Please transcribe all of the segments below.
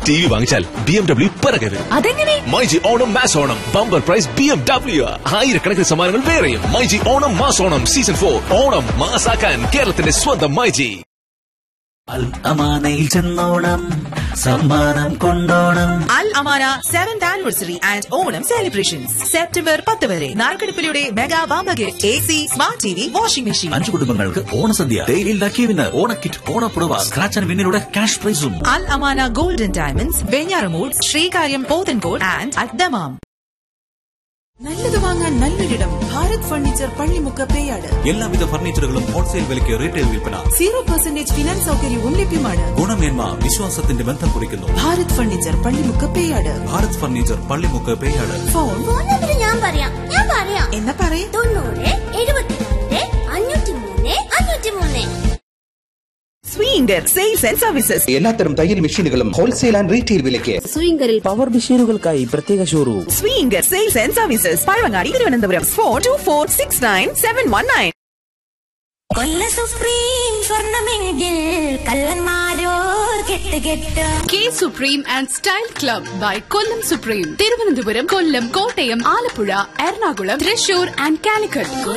T V വാങ്ങിച്ചാൽ B M W പിറകെ വരും അതെങ്ങനെ myG Onam mass Onam bumper prize B M W ആയിരക്കണക്കിന് സമ്മാനങ്ങൾ വേറെയും myG Onam mass Onam season for Onam മാസാക്കാൻ കേരളത്തിന്റെ സ്വന്തം മൈജി അൽ അമാനയിൽ ചെന്നോണം സമ്മാനം കൊണ്ടോണം Al Amana seventh anniversary and Onam celebrations September പത്ത് വരെ നാൽക്കടുപ്പിലൂടെ മെഗാ വാമ gift A C smart T V washing machine അഞ്ചു കുടുംബങ്ങൾക്ക് ഓണസദ്യ ഡെയിലി ലക്കീവിന് ഓണക്കിറ്റ് ഓണപ്പുടവ സ്ക്രാച്ച് ആൻഡ് വിന്നിലൂടെ ക്യാഷ് പ്രൈസും അൽ Amana golden diamonds Venjaramoodu Sreekaryam Pothencode and Ad Dammam നല്ലത് വാങ്ങാൻ നല്ലൊരിടം ഭാരത് ഫർണിച്ചർ പള്ളിമുക്ക് പേയാട് എല്ലാവിധ ഫർണിച്ചറുകളും ഹോൾസെയിൽ വിലയ്ക്ക് റീറ്റെയിൽ വിൽപ്പന സീറോ പെർസെന്റേജ് ഫിനാൻസ് സൗകര്യവും ലഭ്യമാണ് ഗുണമേന്മ വിശ്വാസത്തിന്റെ ബന്ധം കുറിക്കുന്നു Bharat furniture Pallimukku Peyad Bharat furniture Pallimukku Peyad phone phone number ഞാൻ പറയാം ഞാൻ പറയാം എന്നാ പറയേ തൊണ്ണൂറ് എഴുപത്തിരണ്ട് അഞ്ഞൂറ്റി മൂന്ന് അഞ്ഞൂറ്റി മൂന്ന് സ്വീങ്കർ സെയിൽസ് ആൻഡ് സർവീസസ് എല്ലാത്തരം തയ്യൽ മെഷീനുകളും ഹോൾസെയിൽ ആൻഡ് റീറ്റെയിൽ വിലയ്ക്ക് സ്വിംഗറിൽ പവർ മെഷീനുകൾക്കായി പ്രത്യേക showroom Swinger sales and services Pazhavangadi Thiruvananthapuram four two four six nine seven one nine Kollam Supreme സ്വർണമെങ്കിൽ കള്ളന്മാരോർ കെട്ട് കെട്ട് K Supreme and style club by Kollam Supreme Thiruvananthapuram Kollam Kottayam Alappuzha Ernakulam Thrissur and Calicut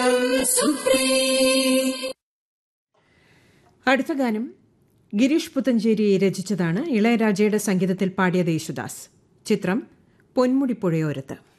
അടുത്ത ഗാനം ഗിരീഷ് പുത്തഞ്ചേരി രചിച്ചതാണ് ഇളയരാജയുടെ സംഗീതത്തിൽ പാടിയത് യേശുദാസ് ചിത്രം പൊന്മുടിപ്പുഴയോരത്ത്